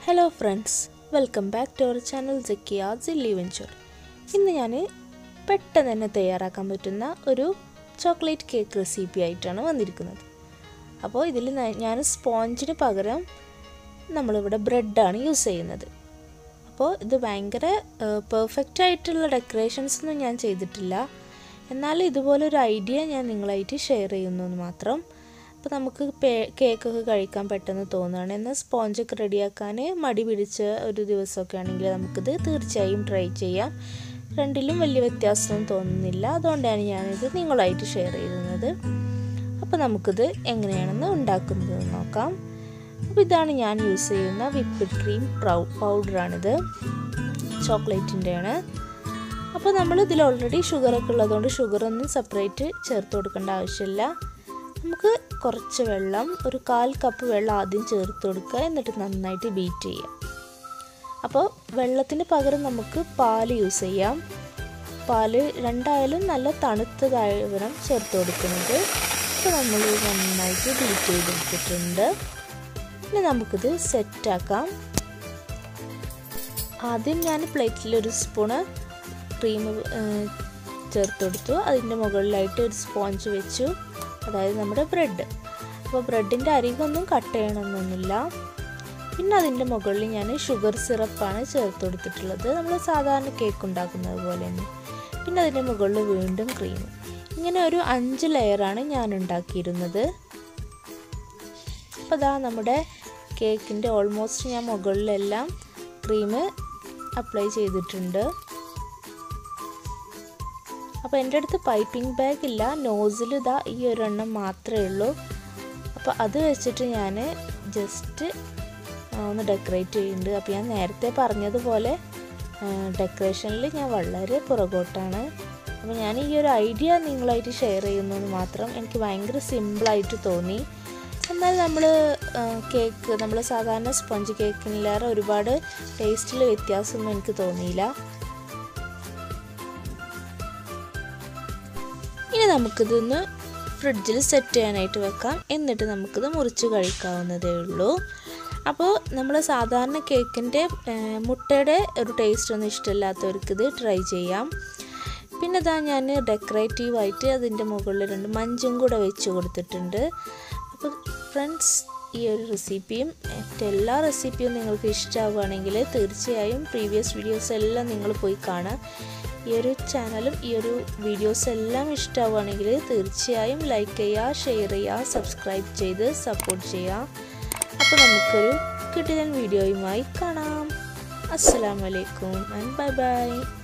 hello friends welcome back to our channel ജക്കിയ silly venture ഇന്ന് ഞാൻ പെട്ടെന്ന് തന്നെ തയ്യാറാക്കാൻ പറ്റുന്ന ഒരു ചോക്ലേറ്റ് കേക്ക് റെസിപ്പി ആയിട്ടാണ് വന്നിരിക്കുന്നത് അപ്പോൾ ഇതിൽ ഞാൻ സ്പോഞ്ചിന് പകരം നമ്മളിവിടെ ബ്രെഡാണ് യൂസ് ചെയ്യുന്നത് അപ്പോൾ ഇത് ഭയങ്കര പെർഫെക്റ്റ് ആയിട്ടുള്ള ഡെക്കറേഷൻസ് ഒന്നും ഞാൻ ചെയ്തിട്ടില്ല എന്നാൽ ഇതുപോലൊരു ഐഡിയ ഞാൻ നിങ്ങളായിട്ട് ഷെയർ ചെയ്യുന്നു എന്ന് മാത്രം അപ്പോൾ നമുക്ക് പേ കേക്കൊക്കെ കഴിക്കാൻ പെട്ടെന്ന് തോന്നുകയാണ് എന്നാൽ സ്പോഞ്ചൊക്കെ റെഡിയാക്കാൻ മടി പിടിച്ച ഒരു ദിവസമൊക്കെ ആണെങ്കിൽ നമുക്കിത് തീർച്ചയായും ട്രൈ ചെയ്യാം രണ്ടിലും വലിയ വ്യത്യാസമൊന്നും തോന്നുന്നില്ല അതുകൊണ്ടാണ് ഞാനിത് നിങ്ങളായിട്ട് ഷെയർ ചെയ്യുന്നത് അപ്പോൾ നമുക്കിത് എങ്ങനെയാണെന്ന് ഉണ്ടാക്കുന്നത് നോക്കാം അപ്പോൾ ഇതാണ് ഞാൻ യൂസ് ചെയ്യുന്ന വിപ്പിഡ് ക്രീം പ്രൗ പൗഡറാണിത് ചോക്ലേറ്റിൻ്റെയാണ് അപ്പോൾ നമ്മൾ ഇതിൽ ഓൾറെഡി ഷുഗറൊക്കെ ഉള്ളതുകൊണ്ട് ഷുഗറൊന്നും സെപ്പറേറ്റ് ചേർത്ത് കൊടുക്കേണ്ട ആവശ്യമില്ല നമുക്ക് കുറച്ച് വെള്ളം ഒരു കാൽ കപ്പ് വെള്ളം ആദ്യം ചേർത്ത് കൊടുക്കുക എന്നിട്ട് നന്നായിട്ട് ബീറ്റ് ചെയ്യാം അപ്പോൾ വെള്ളത്തിന് പകരം നമുക്ക് പാല് യൂസ് ചെയ്യാം പാല് രണ്ടായാലും നല്ല തണുത്തതായ വിവരം ചേർത്ത് കൊടുക്കുന്നത് അപ്പോൾ നമ്മൾ നന്നായിട്ട് ബീറ്റ് ചെയ്തെടുത്തിട്ടുണ്ട് ഇനി നമുക്കിത് സെറ്റാക്കാം ആദ്യം ഞാൻ പ്ലേറ്റിൽ ഒരു സ്പൂണ് ക്രീം ചേർത്ത് കൊടുത്തു അതിൻ്റെ മുകളിലായിട്ട് ഒരു സ്പോഞ്ച് വെച്ചു അതായത് നമ്മുടെ ബ്രെഡ് അപ്പോൾ ബ്രെഡിൻ്റെ അരികൊന്നും കട്ട് ചെയ്യണമെന്നൊന്നുമില്ല പിന്നെ അതിൻ്റെ മുകളിൽ ഞാൻ ഷുഗർ സിറപ്പാണ് ചേർത്ത് കൊടുത്തിട്ടുള്ളത് നമ്മൾ സാധാരണ കേക്ക് ഉണ്ടാക്കുന്നത് പോലെ തന്നെ പിന്നെ അതിൻ്റെ മുകളിൽ വീണ്ടും ക്രീം ഇങ്ങനെ ഒരു അഞ്ച് ലെയറാണ് ഞാൻ ഉണ്ടാക്കിയിരുന്നത് അപ്പോൾ അതാ നമ്മുടെ കേക്കിൻ്റെ ഓൾമോസ്റ്റ് ഞാൻ മുകളിലെല്ലാം ക്രീം അപ്ലൈ ചെയ്തിട്ടുണ്ട് അപ്പോൾ എൻ്റെ അടുത്ത് പൈപ്പിംഗ് ബാഗ് ഇല്ല നോസിൽ ഇതാ ഈ ഒരെണ്ണം മാത്രമേ ഉള്ളൂ അപ്പോൾ അത് വെച്ചിട്ട് ഞാൻ ജസ്റ്റ് ഒന്ന് ഡെക്കറേറ്റ് ചെയ്യുന്നുണ്ട് അപ്പോൾ ഞാൻ നേരത്തെ പറഞ്ഞതുപോലെ ഡെക്കറേഷനിൽ ഞാൻ വളരെ പുറകോട്ടാണ് അപ്പോൾ ഞാൻ ഈ ഒരു ഐഡിയ നിങ്ങളായിട്ട് ഷെയർ ചെയ്യുന്നു എന്ന് മാത്രം എനിക്ക് ഭയങ്കര സിമ്പിളായിട്ട് തോന്നി എന്നാൽ നമ്മൾ കേക്ക് നമ്മൾ സാധാരണ സ്പോഞ്ച് കേക്കിനിലേറെ ഒരുപാട് ടേസ്റ്റിൽ വ്യത്യാസമൊന്നും എനിക്ക് തോന്നിയില്ല ഇനി നമുക്കിതൊന്ന് ഫ്രിഡ്ജിൽ സെറ്റ് ചെയ്യാനായിട്ട് വെക്കാം എന്നിട്ട് നമുക്കിത് മുറിച്ച് കഴിക്കാവുന്നതേ ഉള്ളൂ അപ്പോൾ നമ്മൾ സാധാരണ കേക്കിൻ്റെ മുട്ടയുടെ ഒരു ടേസ്റ്റ് ഒന്നും ഇഷ്ടമില്ലാത്തവർക്ക് ഇത് ട്രൈ ചെയ്യാം പിന്നെ ഇതാ ഞാൻ ഡെക്കറേറ്റീവായിട്ട് അതിൻ്റെ മുകളിൽ രണ്ട് മഞ്ചും കൂടെ വെച്ച് കൊടുത്തിട്ടുണ്ട് അപ്പോൾ ഫ്രണ്ട്സ് ഈ ഒരു റെസിപ്പിയും മറ്റെല്ലാ റെസിപ്പിയും നിങ്ങൾക്ക് ഇഷ്ടമാവുകയാണെങ്കിൽ തീർച്ചയായും പ്രീവിയസ് വീഡിയോസ് എല്ലാം നിങ്ങൾ പോയി കാണുക ഈ ഒരു ചാനലും ഈ ഒരു വീഡിയോസ് എല്ലാം ഇഷ്ടമാവുകയാണെങ്കിൽ തീർച്ചയായും ലൈക്ക് ചെയ്യുക ഷെയർ ചെയ്യുക സബ്സ്ക്രൈബ് ചെയ്ത് സപ്പോർട്ട് ചെയ്യുക അപ്പോൾ നമുക്കൊരു കിടിലൻ വീഡിയോയുമായി കാണാം അസ്സലാമലൈക്കും ആൻഡ് ബൈ ബൈ